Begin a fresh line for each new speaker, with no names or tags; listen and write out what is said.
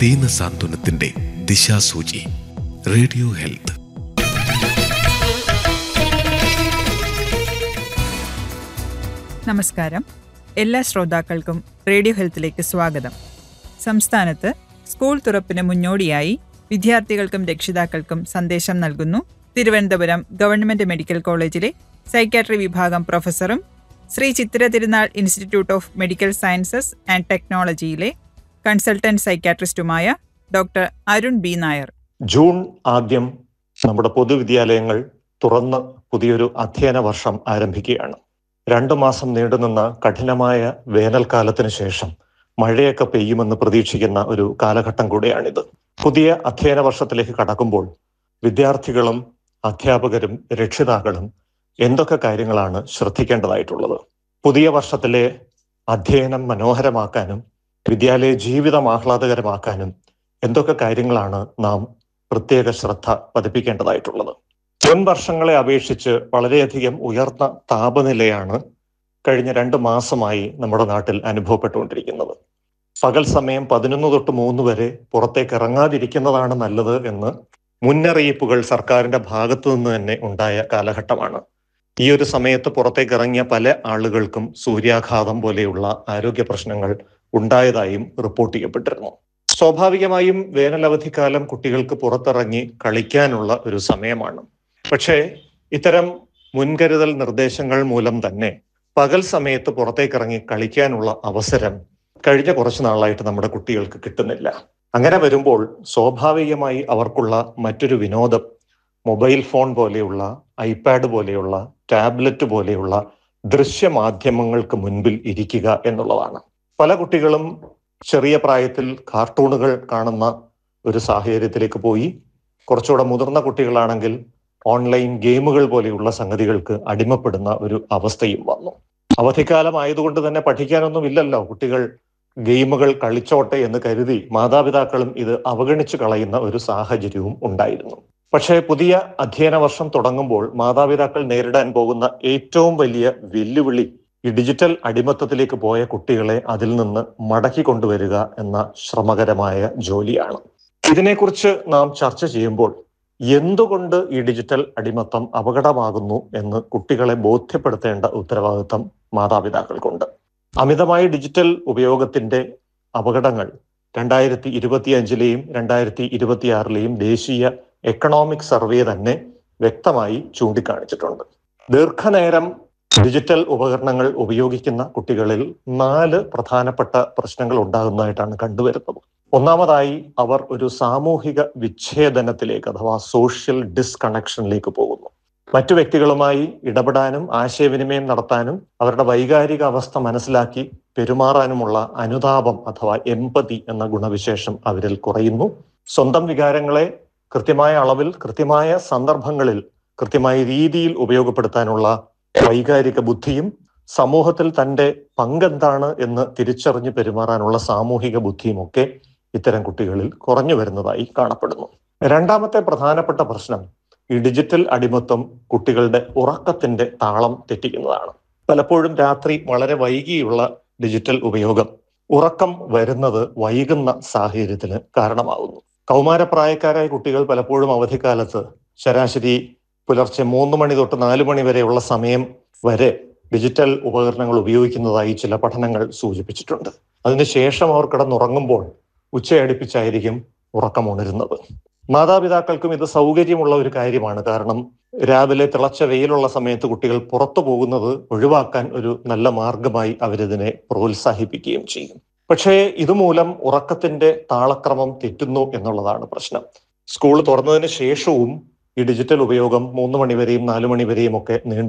ദീന സാന്ത്വനത്തിന്റെ ദിശാസൂചി radio health
നമസ്കാരം എല്ലാ ശ്രോതാക്കൾക്കും റേഡിയോ ഹെൽത്തിലേക്ക് സ്വാഗതം സംസ്ഥാനത്ത് സ്കൂൾ തുറപ്പിന് മുന്നോടിയായി വിദ്യാർത്ഥികൾക്കും രക്ഷിതാക്കൾക്കും സന്ദേശം നൽകുന്നു തിരുവനന്തപുരം ഗവൺമെന്റ് മെഡിക്കൽ കോളേജിലെ സൈക്യാട്രി വിഭാഗം പ്രൊഫസറും Sree Chithira Thirunal institute of medical sciences and ടെക്നോളജിയിലെ കൺസൾട്ടന്റ് സൈക്യാട്രിസ്റ്റുമായ doctor Arun B Nair
June ആദ്യം നമ്മുടെ പൊതുവിദ്യാലയങ്ങൾ തുറന്ന് പുതിയൊരു അധ്യയന വർഷം ആരംഭിക്കുകയാണ് രണ്ടു മാസം നീണ്ടുനിന്ന കഠിനമായ വേനൽക്കാലത്തിന് ശേഷം മഴയൊക്കെ പെയ്യുമെന്ന് പ്രതീക്ഷിക്കുന്ന ഒരു കാലഘട്ടം കൂടിയാണിത് പുതിയ അധ്യയന വർഷത്തിലേക്ക് കടക്കുമ്പോൾ വിദ്യാർത്ഥികളും അധ്യാപകരും രക്ഷിതാക്കളും എന്തൊക്കെ കാര്യങ്ങളാണ് ശ്രദ്ധിക്കേണ്ടതായിട്ടുള്ളത് പുതിയ വർഷത്തിലെ അധ്യയനം മനോഹരമാക്കാനും വിദ്യാലയ ജീവിതം ആഹ്ലാദകരമാക്കാനും എന്തൊക്കെ കാര്യങ്ങളാണ് നാം പ്രത്യേക ശ്രദ്ധ പതിപ്പിക്കേണ്ടതായിട്ടുള്ളത് മുൻ വർഷങ്ങളെ അപേക്ഷിച്ച് വളരെയധികം ഉയർന്ന താപനിലയാണ് കഴിഞ്ഞ രണ്ട് മാസമായി നമ്മുടെ നാട്ടിൽ അനുഭവപ്പെട്ടുകൊണ്ടിരിക്കുന്നത് പകൽ സമയം പതിനൊന്ന് തൊട്ട് മൂന്ന് വരെ പുറത്തേക്ക് ഇറങ്ങാതിരിക്കുന്നതാണ് നല്ലത് എന്ന് മുന്നറിയിപ്പുകൾ സർക്കാരിന്റെ ഭാഗത്തു നിന്ന് തന്നെ ഉണ്ടായ കാലഘട്ടമാണ് ഈ ഒരു സമയത്ത് പുറത്തേക്ക് ഇറങ്ങിയ പല ആളുകൾക്കും സൂര്യാഘാതം പോലെയുള്ള ആരോഗ്യ പ്രശ്നങ്ങൾ ഉണ്ടായതായും റിപ്പോർട്ട് ചെയ്യപ്പെട്ടിരുന്നു സ്വാഭാവികമായും വേനലവധിക്കാലം കുട്ടികൾക്ക് പുറത്തിറങ്ങി കളിക്കാനുള്ള ഒരു സമയമാണ് പക്ഷേ ഇത്തരം മുൻകരുതൽ നിർദ്ദേശങ്ങൾ മൂലം തന്നെ പകൽ സമയത്ത് പുറത്തേക്കിറങ്ങി കളിക്കാനുള്ള അവസരം കഴിഞ്ഞ കുറച്ചു നാളായിട്ട് നമ്മുടെ കുട്ടികൾക്ക് കിട്ടുന്നില്ല അങ്ങനെ വരുമ്പോൾ സ്വാഭാവികമായി അവർക്കുള്ള മറ്റൊരു വിനോദം മൊബൈൽ ഫോൺ പോലെയുള്ള ഐപാഡ് പോലെയുള്ള ടാബ്ലറ്റ് പോലെയുള്ള ദൃശ്യമാധ്യമങ്ങൾക്ക് മുൻപിൽ ഇരിക്കുക എന്നുള്ളതാണ് പല കുട്ടികളും ചെറിയ പ്രായത്തിൽ കാർട്ടൂണുകൾ കാണുന്ന ഒരു സാഹചര്യത്തിലേക്ക് പോയി കുറച്ചുകൂടെ മുതിർന്ന കുട്ടികളാണെങ്കിൽ ഓൺലൈൻ ഗെയിമുകൾ പോലെയുള്ള സംഗതികൾക്ക് അടിമപ്പെടുന്ന ഒരു അവസ്ഥയും വന്നു അവധിക്കാലം ആയതുകൊണ്ട് തന്നെ പഠിക്കാനൊന്നും ഇല്ലല്ലോ കുട്ടികൾ ഗെയിമുകൾ കളിച്ചോട്ടെ എന്ന് കരുതി മാതാപിതാക്കളും ഇത് അവഗണിച്ചു കളയുന്ന ഒരു സാഹചര്യവും ഉണ്ടായിരുന്നു പക്ഷേ പുതിയ അധ്യയന വർഷം തുടങ്ങുമ്പോൾ മാതാപിതാക്കൾ നേരിടാൻ പോകുന്ന ഏറ്റവും വലിയ വെല്ലുവിളി ഈ ഡിജിറ്റൽ അടിമത്തത്തിലേക്ക് പോയ കുട്ടികളെ അതിൽ നിന്ന് മടക്കി കൊണ്ടുവരിക എന്ന ശ്രമകരമായ ജോലിയാണ് ഇതിനെക്കുറിച്ച് നാം ചർച്ച ചെയ്യുമ്പോൾ എന്തുകൊണ്ട് ഈ ഡിജിറ്റൽ അടിമത്തം അപകടമാകുന്നു എന്ന് കുട്ടികളെ ബോധ്യപ്പെടുത്തേണ്ട ഉത്തരവാദിത്തം മാതാപിതാക്കൾക്കുണ്ട് അമിതമായ ഡിജിറ്റൽ ഉപയോഗത്തിന്റെ അപകടങ്ങൾ രണ്ടായിരത്തി ഇരുപത്തിയഞ്ചിലെയും രണ്ടായിരത്തി ഇരുപത്തിയാറിലെയും ദേശീയ എക്കണോമിക് സർവേ തന്നെ വ്യക്തമായി ചൂണ്ടിക്കാണിച്ചിട്ടുണ്ട് ദീർഘനേരം ഡിജിറ്റൽ ഉപകരണങ്ങൾ ഉപയോഗിക്കുന്ന കുട്ടികളിൽ നാല് പ്രധാനപ്പെട്ട പ്രശ്നങ്ങൾ ഉണ്ടാകുന്നതായിട്ടാണ് കണ്ടുവരുന്നത് ഒന്നാമതായി അവർ ഒരു സാമൂഹിക വിച്ഛേദനത്തിലേക്ക് അഥവാ സോഷ്യൽ ഡിസ്കണക്ഷനിലേക്ക് പോകുന്നു മറ്റു വ്യക്തികളുമായി ഇടപെടാനും ആശയവിനിമയം നടത്താനും അവരുടെ വൈകാരിക അവസ്ഥ മനസ്സിലാക്കി പെരുമാറാനുമുള്ള അനുതാപം അഥവാ എമ്പതി എന്ന ഗുണവിശേഷം അവരിൽ കുറയുന്നു സ്വന്തം വികാരങ്ങളെ കൃത്യമായ അളവിൽ കൃത്യമായ സന്ദർഭങ്ങളിൽ കൃത്യമായ രീതിയിൽ ഉപയോഗപ്പെടുത്താനുള്ള വൈകാരിക ബുദ്ധിയും സമൂഹത്തിൽ തന്റെ പങ്കെന്താണ് എന്ന് തിരിച്ചറിഞ്ഞ് പെരുമാറാനുള്ള സാമൂഹിക ബുദ്ധിയും ഒക്കെ ഇത്തരം കുട്ടികളിൽ കുറഞ്ഞു വരുന്നതായി കാണപ്പെടുന്നു രണ്ടാമത്തെ പ്രധാനപ്പെട്ട പ്രശ്നം ഈ ഡിജിറ്റൽ അടിമത്വം കുട്ടികളുടെ ഉറക്കത്തിന്റെ താളം തെറ്റിക്കുന്നതാണ് പലപ്പോഴും രാത്രി വളരെ വൈകിയുള്ള ഡിജിറ്റൽ ഉപയോഗം ഉറക്കം വരുന്നത് വൈകുന്ന സാഹചര്യത്തിന് കാരണമാകുന്നു കൗമാരപ്രായക്കാരായ കുട്ടികൾ പലപ്പോഴും അവധിക്കാലത്ത് ശരാശരി പുലർച്ചെ മൂന്ന് മണി തൊട്ട് നാല് മണി വരെയുള്ള സമയം വരെ ഡിജിറ്റൽ ഉപകരണങ്ങൾ ഉപയോഗിക്കുന്നതായി ചില പഠനങ്ങൾ സൂചിപ്പിച്ചിട്ടുണ്ട് അതിനുശേഷം അവർ കിടന്നുറങ്ങുമ്പോൾ ഉച്ചയടുപ്പിച്ചായിരിക്കും ഉറക്കം ഉണരുന്നത് മാതാപിതാക്കൾക്കും ഇത് സൗകര്യമുള്ള ഒരു കാര്യമാണ് കാരണം രാവിലെ തിളച്ച വെയിലുള്ള സമയത്ത് കുട്ടികൾ പുറത്തു പോകുന്നത് ഒഴിവാക്കാൻ ഒരു നല്ല മാർഗമായി അവരിതിനെ പ്രോത്സാഹിപ്പിക്കുകയും ചെയ്യും പക്ഷേ ഇതുമൂലം ഉറക്കത്തിന്റെ താളക്രമം തെറ്റുന്നു എന്നുള്ളതാണ് പ്രശ്നം സ്കൂൾ തുറന്നതിന് ശേഷവും ഈ ഡിജിറ്റൽ ഉപയോഗം മൂന്ന് മണിവരെയും നാലു മണിവരെയും ഒക്കെ നീണ്ടു